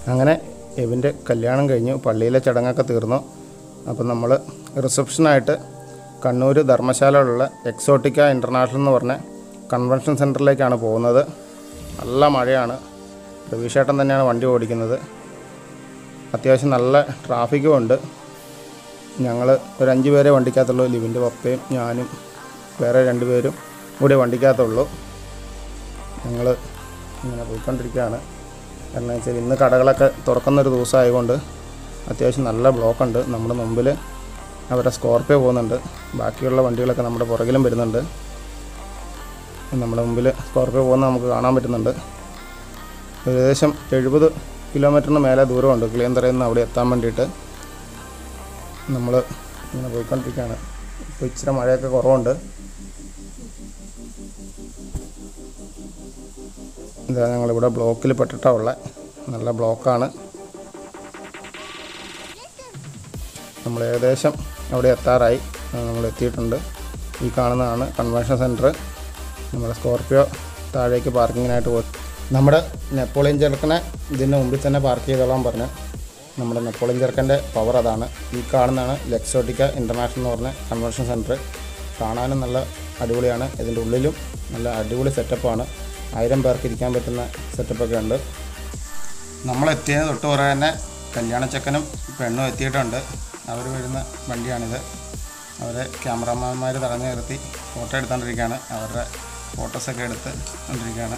അങ്ങനെ എവിൻ്റെ കല്യാണം കഴിഞ്ഞു പള്ളിയിലെ ചടങ്ങൊക്കെ തീർന്നു അപ്പം നമ്മൾ റിസപ്ഷനായിട്ട് കണ്ണൂർ ധർമ്മശാലയിലുള്ള എക്സോട്ടിക്ക ഇൻ്റർനാഷണൽ എന്ന് പറഞ്ഞ കൺവെൻഷൻ സെൻറ്ററിലേക്കാണ് പോകുന്നത് നല്ല മഴയാണ് പ്രവീഷേട്ടൻ തന്നെയാണ് വണ്ടി ഓടിക്കുന്നത് അത്യാവശ്യം നല്ല ട്രാഫിക്കും ഉണ്ട് ഞങ്ങൾ ഒരു അഞ്ച് പേരെ വണ്ടിക്കകത്തുള്ളൂ ലിവിൻ്റെ പപ്പയും ഞാനും വേറെ രണ്ട് പേരും കൂടി വണ്ടിക്കകത്തുള്ളൂ ഞങ്ങൾ ഇങ്ങനെ പോയിക്കൊണ്ടിരിക്കുകയാണ് കാരണം വെച്ചാൽ ഇന്ന് കടകളൊക്കെ തുറക്കുന്നൊരു ദിവസം ആയതുകൊണ്ട് അത്യാവശ്യം നല്ല ബ്ലോക്കുണ്ട് നമ്മുടെ മുമ്പിൽ അവരുടെ സ്കോർപ്പിയോ പോകുന്നുണ്ട് ബാക്കിയുള്ള വണ്ടികളൊക്കെ നമ്മുടെ പുറകിലും വരുന്നുണ്ട് നമ്മുടെ മുമ്പിൽ സ്കോർപ്പിയോ പോകുന്നത് നമുക്ക് കാണാൻ പറ്റുന്നുണ്ട് ഏകദേശം എഴുപത് കിലോമീറ്ററിന് മേലെ ദൂരമുണ്ട് കിളിയന്തറയിൽ നിന്ന് അവിടെ എത്താൻ വേണ്ടിയിട്ട് നമ്മൾ ഇങ്ങനെ പോയിക്കൊണ്ടിരിക്കുകയാണ് ഇപ്പോൾ ഇച്ചിരി മഴയൊക്കെ കുറവുണ്ട് ഇതാ ഞങ്ങളിവിടെ ബ്ലോക്കിൽ പെട്ടിട്ടാണ് ഉള്ളത് നല്ല ബ്ലോക്കാണ് നമ്മൾ ഏകദേശം അവിടെ എത്താറായി ആ, നമ്മൾ എത്തിയിട്ടുണ്ട് ഈ കാണുന്നതാണ് കൺവെൻഷൻ സെൻറ്റർ നമ്മുടെ സ്കോർപ്പിയോ താഴേക്ക് പാർക്കിങ്ങിനായിട്ട് പോയി നമ്മുടെ നെപ്പോളിയൻ ചെറുക്കനെ ഇതിൻ്റെ മുമ്പിൽ തന്നെ പാർക്ക് ചെയ്തോളാൻ പറഞ്ഞു നമ്മുടെ നെപ്പോളിയൻ ചെറുക്കൻ്റെ പവർ അതാണ് ഈ കാണുന്നതാണ് ലെക്സോട്ടിക്ക ഇൻ്റർനാഷണൽ എന്ന് പറഞ്ഞ കൺവെൻഷൻ സെൻറ്റർ കാണാനും നല്ല അടിപൊളിയാണ് ഇതിൻ്റെ ഉള്ളിലും നല്ല അടിപൊളി സെറ്റപ്പാണ് ആയിരം പേർക്ക് ഇരിക്കാൻ പറ്റുന്ന സെറ്റപ്പൊക്കെ ഉണ്ട് നമ്മൾ എത്തിയതിന് തൊട്ട് പുറകെ തന്നെ കല്യാണച്ചക്കനും പെണ്ണും എത്തിയിട്ടുണ്ട് അവർ വരുന്ന വണ്ടിയാണിത് അവരെ ക്യാമറാമാന്മാർ തടഞ്ഞു നിർത്തി ഫോട്ടോ എടുത്തുകൊണ്ടിരിക്കുകയാണ് അവരുടെ ഫോട്ടോസൊക്കെ എടുത്ത് കൊണ്ടിരിക്കുകയാണ്